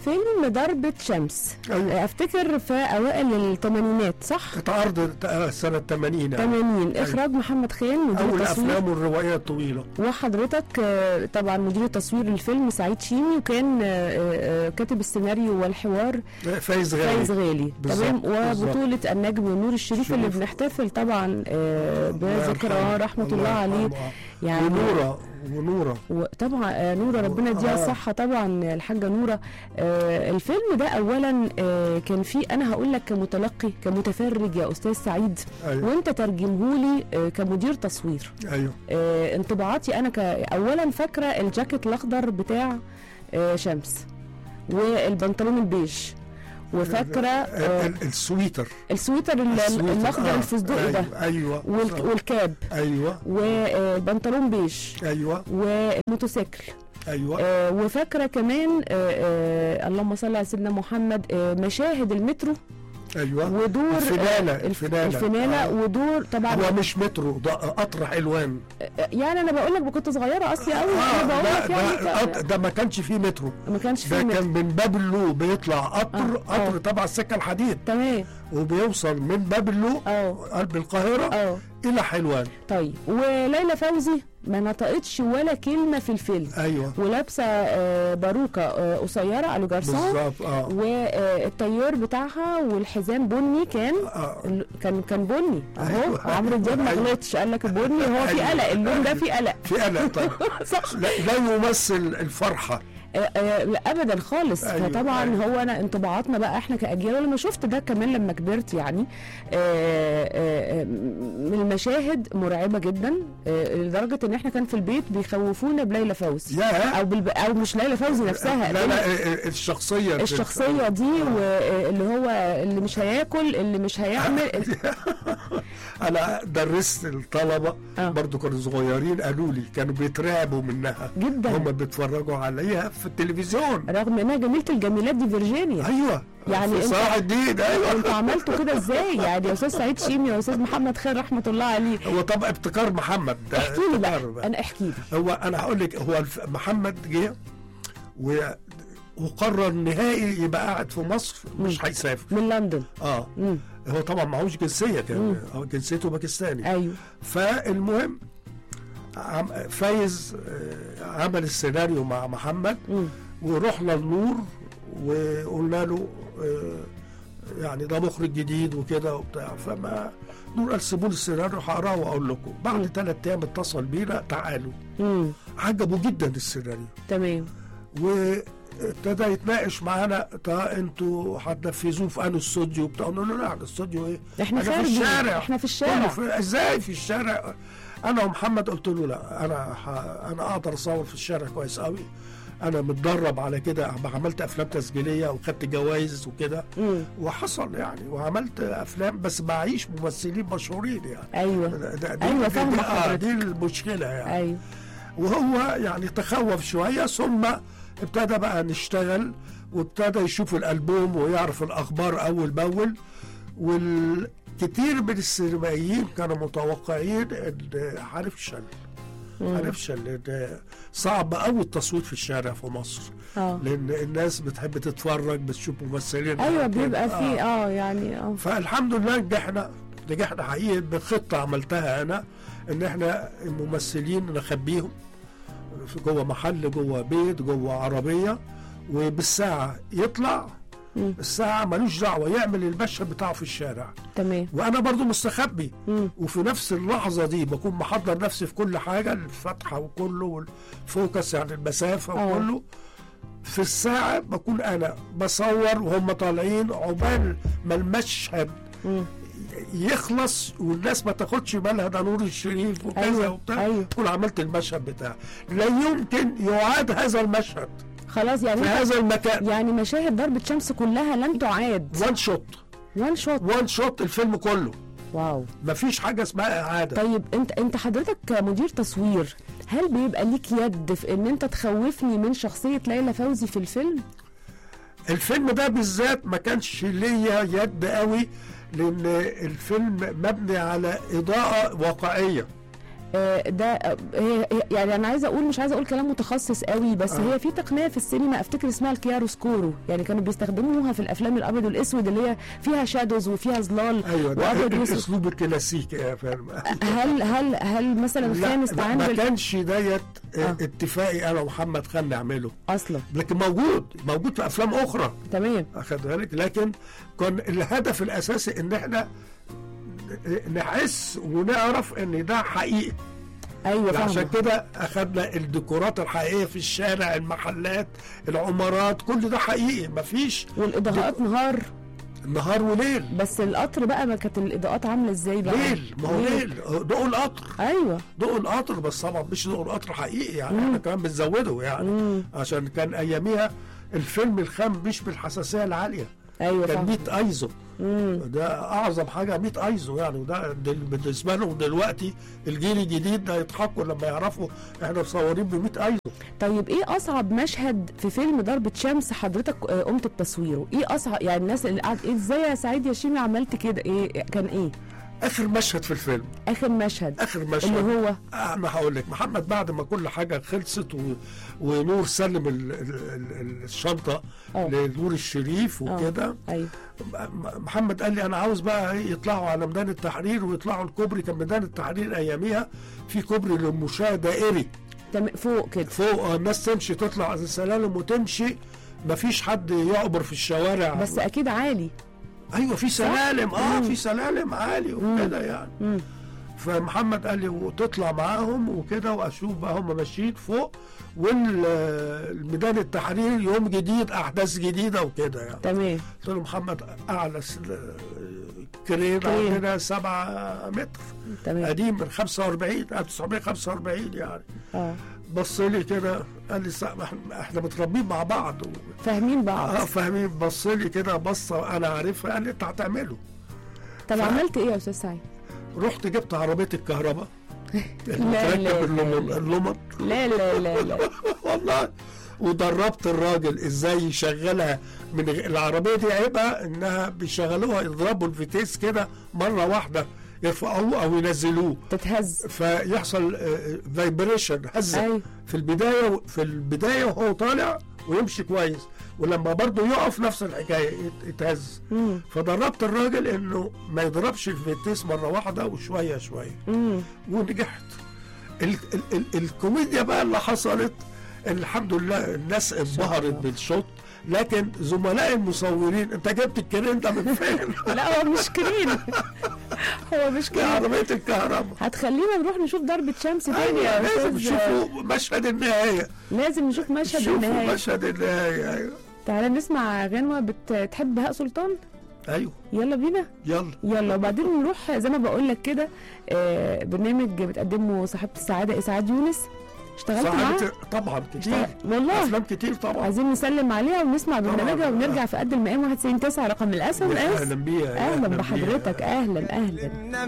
فيلم ضربة شمس ايوه افتكر في اوائل الثمانينات صح كانت عرض آه، سنه 80 يعني. 80 اخراج محمد خان مدير اول التصوير افلامه الروائيه الطويله وحضرتك آه، طبعا مدير تصوير الفيلم سعيد شيمي وكان آه، آه، كاتب السيناريو والحوار فايز غالي فايز غالي بالظبط، تمام بالظبط. وبطولة النجم نور الشريف اللي شريف. بنحتفل طبعا آه، بذكرى رحمة الله عليه يعني ونوره ونوره وطبعا آه، نورة ربنا يديها آه. الصحة طبعا الحاجة نورة آه، الفيلم ده أولا آه، كان فيه أنا هقول لك كمتلقي كمتفرج يا أستاذ سعيد ايوه وأنت ترجمهولي آه، كمدير تصوير ايوه آه، انطباعاتي أنا ك... أولا فاكرة الجاكيت الأخضر بتاع آه، شمس والبنطلون البيج وفاكرة آه، ال- ال- السويتر السويتر ال- السويتر، الأخضر آه، الفستقي ده ايوه ايوه والك- والكاب ايوه والبنطلون بيج ايوه والموتوسيكل ايوه آه وفاكره كمان آه آه اللهم صل على سيدنا محمد آه مشاهد المترو ايوه ودور الفنانة، آه الف- الفنانة. الفنانه آه. ودور طبعا هو مش مترو ده قطر حلوان آه، يعني انا بقول لك كنت صغيره اصلي قوي اه انا بقول لا لك يعني ده, ك- قط- ده ما كانش فيه مترو ما كانش ده فيه مترو. كان من باب اللو بيطلع قطر آه، آه. قطر تبع السكه الحديد تمام وبيوصل من باب اللو اه قلب القاهره اه الى حلوان طيب وليلى فوزي ما نطقتش ولا كلمه في الفيلم ايوه ولابسه آه باروكه آه قصيره على جرسون بالظبط اه والطيار بتاعها والحزام بني كان آه. ال- كان كان بني اهو أيوة. عمرو دياب ما أيوة. غلطش قال لك البني هو في أيوة. قلق اللون ده في قلق في قلق طبعا صح لا, لا يمثل الفرحه آه، آه، لا ابدا خالص أيوة، فطبعا أيوة. هو انا انطباعاتنا بقى احنا كاجيال لما شفت ده كمان لما كبرت يعني آه، آه، آه، من المشاهد مرعبه جدا آه، لدرجه ان احنا كان في البيت بيخوفونا بليلى فوزي يا او بالب... او مش ليلى فوزي نفسها لا لا آه، الشخصيه الشخصيه دي واللي هو اللي مش هياكل اللي مش هيعمل انا درست الطلبه آه. برضو كانوا صغيرين قالوا لي كانوا بيترعبوا منها جدا هم بيتفرجوا عليها في التلفزيون رغم انها جميله الجميلات دي فيرجينيا ايوه يعني في أنت- صلاح الدين ايوه انتوا عملتوا كده ازاي يعني يا استاذ سعيد شيمي يا استاذ محمد خير رحمه الله عليه هو طبعا ابتكار محمد ده احكي لي بقى ابتكار انا احكي لي هو انا هقول لك هو الف- محمد جه و وقرر نهائي يبقى قاعد في مصر مش هيسافر من لندن اه مم. هو طبعا معهوش جنسيه كان مم. هو جنسيته باكستاني ايوه فالمهم عم- فايز آه، عمل السيناريو مع محمد مم. ورحنا النور وقلنا له آه، يعني ده مخرج جديد وكده وبتاع فما نور قال سيبوا لي السيناريو هقراه واقول لكم بعد ثلاث ايام اتصل بينا تعالوا مم. عجبه جدا السيناريو تمام وابتدى يتناقش معانا تا انتوا هتنفذوه في انو استوديو بتاع قلنا له لا الاستوديو ايه؟ احنا أنا في خارجين الشارع احنا في قلنا الشارع في ازاي في الشارع انا ومحمد قلت له لا انا ح... انا اقدر اصور في الشارع كويس قوي انا متدرب على كده عملت افلام تسجيليه وخدت جوائز وكده مم. وحصل يعني وعملت افلام بس معيش ممثلين مشهورين يعني ايوه ده- ده- دي- أيوة، دي- فاهمة دي, آه حضرتك. دي المشكله يعني ايوه وهو يعني تخوف شويه ثم ابتدى بقى نشتغل وابتدى يشوف الالبوم ويعرف الاخبار اول باول والكثير من السينمائيين كانوا متوقعين ان هنفشل هنفشل لان صعب قوي التصوير في الشارع في مصر اه لان الناس بتحب تتفرج بتشوف ممثلين ايوه كده. بيبقى آه. فيه اه يعني اه فالحمد لله نجحنا نجحنا حقيقي بخطه عملتها انا ان احنا الممثلين نخبيهم في جوه محل جوه بيت جوه عربيه وبالساعه يطلع مم. الساعه ملوش دعوه يعمل المشهد بتاعه في الشارع تمام وانا برضو مستخبي مم. وفي نفس اللحظه دي بكون محضر نفسي في كل حاجه الفتحه وكله والفوكس يعني المسافه آه. وكله في الساعه بكون انا بصور وهم طالعين عقبال ما المشهد مم. يخلص والناس ما تاخدش بالها ده نور الشريف وكذا أيوة، وبتاع أيوة. تكون عملت المشهد بتاعي لا يمكن يعاد هذا المشهد خلاص يعني في انت- هذا المكان يعني مشاهد ضربة شمس كلها لن تعاد وان شوت وان شوت وان شوت الفيلم كله واو مفيش حاجه اسمها اعاده طيب انت انت حضرتك كمدير تصوير هل بيبقى ليك يد في ان انت تخوفني من شخصية ليلى فوزي في الفيلم؟ الفيلم ده بالذات ما كانش ليا يد قوي لان الفيلم مبني على اضاءه واقعيه آه، ده آه، هي هي- يعني انا عايزه اقول مش عايزه اقول كلام متخصص قوي بس آه. هي في تقنيه في السينما افتكر اسمها الكياروسكورو يعني كانوا بيستخدموها في الافلام الابيض والاسود اللي هي فيها شادوز وفيها ظلال ايوه ده وابيض واسود الاسلوب الكلاسيكي يا فندم هل هل هل مثلا لا الخامس ما- ما تعامل كانش ديت آه. اتفاقي انا ومحمد خان نعمله اصلا لكن موجود موجود في افلام اخرى تمام اخد بالك لكن كان الهدف الاساسي ان احنا نحس ونعرف ان ده حقيقي ايوه عشان فاهمه كده اخدنا الديكورات الحقيقيه في الشارع المحلات العمارات كل ده حقيقي مفيش والاضاءات نهار نهار وليل بس القطر بقى ما كانت الاضاءات عامله ازاي بقى ليل ما هو ليل ضوء القطر ايوه ضوء القطر بس طبعا مش ضوء القطر حقيقي يعني احنا كمان بنزوده يعني مم. عشان كان اياميها الفيلم الخام مش بالحساسيه العاليه ايوه كان فاهمه 100 ايزو مم. ده اعظم حاجه 100 ايزو يعني وده دل- بالنسبه لهم دلوقتي الجيل الجديد ده يضحكوا لما يعرفوا احنا مصورين ب 100 ايزو طيب ايه اصعب مشهد في فيلم ضربة شمس حضرتك آه، قمت بتصويره ايه اصعب يعني الناس اللي قاعد ايه ازاي يا سعيد يا شيمي عملت كده ايه كان ايه اخر مشهد في الفيلم اخر مشهد اخر اللي مشهد هو انا هقول لك محمد بعد ما كل حاجه خلصت و... ونور سلم ال... ال... ال... الشنطه اه. لنور الشريف اه. وكده ايوه م- محمد قال لي انا عاوز بقى إيه يطلعوا على ميدان التحرير ويطلعوا الكوبري كان ميدان التحرير اياميها في كوبري للمشاة دائري تم فوق كده فوق آه، الناس تمشي تطلع على السلالم وتمشي مفيش حد يعبر في الشوارع بس اكيد عالي ايوه في سلالم اه مم. في سلالم عالي وكده يعني مم. فمحمد قال لي وتطلع معاهم وكده واشوف بقى هم ماشيين فوق والميدان التحرير يوم جديد احداث جديده وكده يعني تمام قلت له محمد اعلى س- كرين كرين. عندنا 7 متر تمام قديم من 45 1945 يعني اه بص لي كده قال لي "سا- إحنا- احنا متربيين مع بعض و- فاهمين بعض اه فاهمين بص لي كده بصه انا عارفها قال لي انت هتعمله طب ف- عملت ايه يا استاذ سعيد رحت جبت عربيه الكهرباء لا، لا، المتركب لا، اللمض لا. اللمض لا لا لا لا والله ودربت الراجل ازاي يشغلها من غ- العربيه دي عيبها انها بيشغلوها يضربوا الفتيس كده مره واحده يرفعوه او ينزلوه تتهز فيحصل فايبريشن هزه ايوه في البدايه في البدايه وهو طالع ويمشي كويس ولما برضه يقف نفس الحكايه يت- يتهز مم. فدربت الراجل انه ما يضربش الفتيس مره واحده وشويه شويه مم. ونجحت ال ال ال الكوميديا بقى اللي حصلت الحمد لله الناس انبهرت الله. بالشوط لكن زملاء المصورين انت جبت الكرين ده من فين؟ لا هو مش كريم هو مش دي كريم عربيه الكهرباء هتخلينا نروح نشوف ضربة شمس تاني يا ايوه لازم استاذ تشوفوا مشهد النهايه لازم نشوف مشهد شوفوا النهاية مشهد النهايه ايوه تعالى نسمع غنوة بتحب بهاء سلطان ايوه يلا بينا يلا يلا وبعدين نروح زي ما بقول لك كده آه، برنامج بتقدمه صاحبة السعادة إسعاد يونس اشتغلت معاها صاحبة طبعا كتير اشتغل- والله افلام كتير طبعا عايزين نسلم عليها ونسمع طبعاً. برنامجها ونرجع في قد المقام 91 9 رقم الأس ام اس اهلا بيها يا اهلا بيها. بحضرتك اهلا اهلا